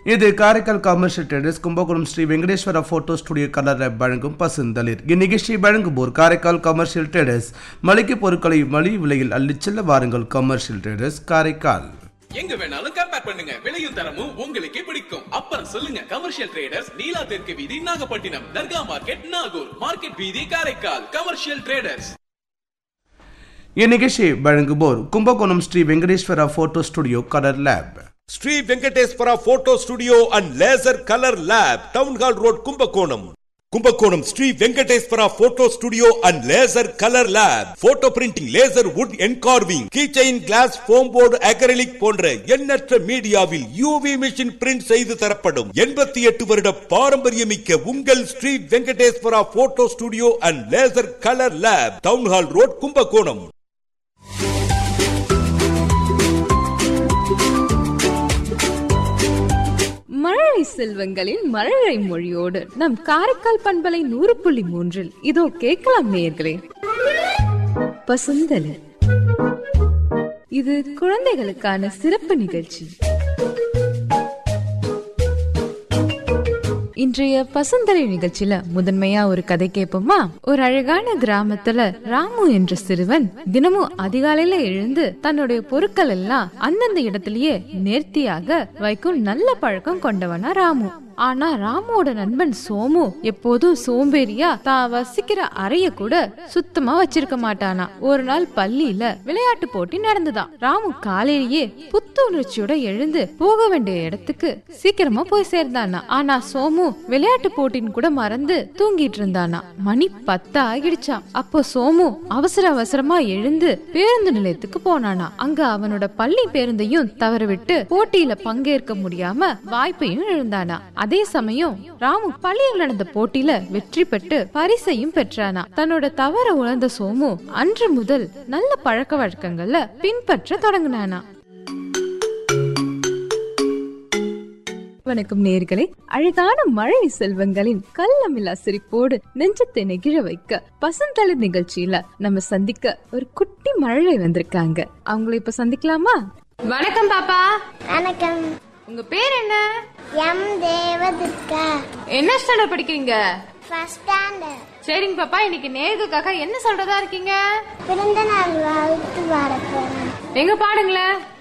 இது Karaikal commercial traders Kumbakonam Sri Venkateswara photo studio colour வழங்கும் பசுந்தளிர் இந்நிகழ்ச்சியை வழங்குவோர் காரைக்கால் கமர்ஷியல் ட்ரேடர்ஸ் மளிகை பொருட்களை மலிவு விலையில் அள்ளிச் செல்ல வாருங்கள் கமர்ஷியல் ட்ரேடர்ஸ் காரைக்கால் எங்க வேணாலும் கம்பேர் பண்ணுங்க விலையும் தரமும் உங்களுக்கே பிடிக்கும் அப்புறம் சொல்லுங்க கமர்ஷியல் ட்ரேடர்ஸ் நீலா தெற்கு வீதி நாகப்பட்டினம் தர்கா மார்க்கெட் நாகூர் மார்க்கெட் வீதி காரைக்கால் கமர்ஷியல் ட்ரேடர்ஸ் இந்நிகழ்ச்சியை வழங்குவோர் Kumbakonam Sri Venkateswara photo studio colour lab Sri Venkateswara photo studio and laser colour lab town hall road Kumbakonam Kumbakonam Sri Venkateswara photo studio and laser colour lab photo printing laser wood engraving keychain glass foam board acrylic போன்ற எண்ணற்ற மீடியாவில் UV machine print செய்து தரப்படும் எண்பத்தி எட்டு வருட பாரம்பரியமிக்க உங்கள் Sri Venkateswara photo studio and laser colour lab town hall road Kumbakonam மழலை செல்வங்களின் மழலை மொழியோடு நம் காரைக்கால் பண்பலை நூறு புள்ளி மூன்றில் இதோ கேட்கலாம் நேயர்களே பசுந்தலி இது குழந்தைகளுக்கான சிறப்பு நிகழ்ச்சி இன்றைய பசுந்தலை நிகழ்ச்சியில முதன்மையா ஒரு கதை கேட்போமா ஒரு அழகான கிராமத்துல ராமு என்ற சிறுவன் தினமும் அதிகாலையில எழுந்து தன்னுடைய பொருட்கள் எல்லாம் அந்தந்த இடத்திலேயே நேர்த்தியாக வைக்கும் நல்ல பழக்கம் கொண்டவனா ராமு ஆனா ராமுவோட நண்பன் சோமு எப்போதும் சோம்பேறியா தான் வசிக்கிற அறைய கூட சுத்தமா வச்சிருக்க மாட்டானா ஒரு நாள் பள்ளியில விளையாட்டு போட்டி நடந்துதான் ராமு காலையிலேயே புத்துணர்ச்சியோட எழுந்து போக வேண்டிய இடத்துக்கு சீக்கிரமா போய் சேர்ந்தானா ஆனா சோமு விளையாட்டு போட்டின்னு கூட மறந்து தூங்கிட்டு இருந்தானா மணி பத்து ஆகிடுச்சாம் அப்போ சோமு அவசர அவசரமா எழுந்து பேருந்து நிலையத்துக்கு போனானா அங்க அவனோட பள்ளி பேருந்தையும் தவறவிட்டு போட்டியில பங்கேற்க முடியாம வாய்ப்பையும் இழந்தானா அதே சமயம் ராமு பள்ளியில் நடந்த போட்டியில வெற்றி பெற்று பரிசையும் பெற்றானா தன்னோட தவற உணர்ந்த சோமு அன்று முதல் நல்ல பழக்க வழக்கங்கள்ல பின்பற்ற தொடங்கினானா வணக்கம் நேர்களே அழகான மழை செல்வங்களின் கள்ளமில்லா சிரிப்போடு நெஞ்சத்தை நெகிழ வைக்க பசந்தளிர் நிகழ்ச்சியில நம்ம சந்திக்க ஒரு குட்டி மழலை வந்திருக்காங்க அவங்கள இப்ப சந்திக்கலாமா வணக்கம் பாப்பா வணக்கம் உங்க பேர் என்ன எம் தேவதுர்கா என்ன ஸ்டாண்டர்ட் படிக்கிறீங்க ஃபர்ஸ்ட் ஸ்டாண்டர்ட் சரிங்க பாப்பா இன்னைக்கு நேருக்காக என்ன சொல்றதா இருக்கீங்க பிறந்த நாள் வாழ்த்து பாட போறேன் எங்க பாடுங்களேன்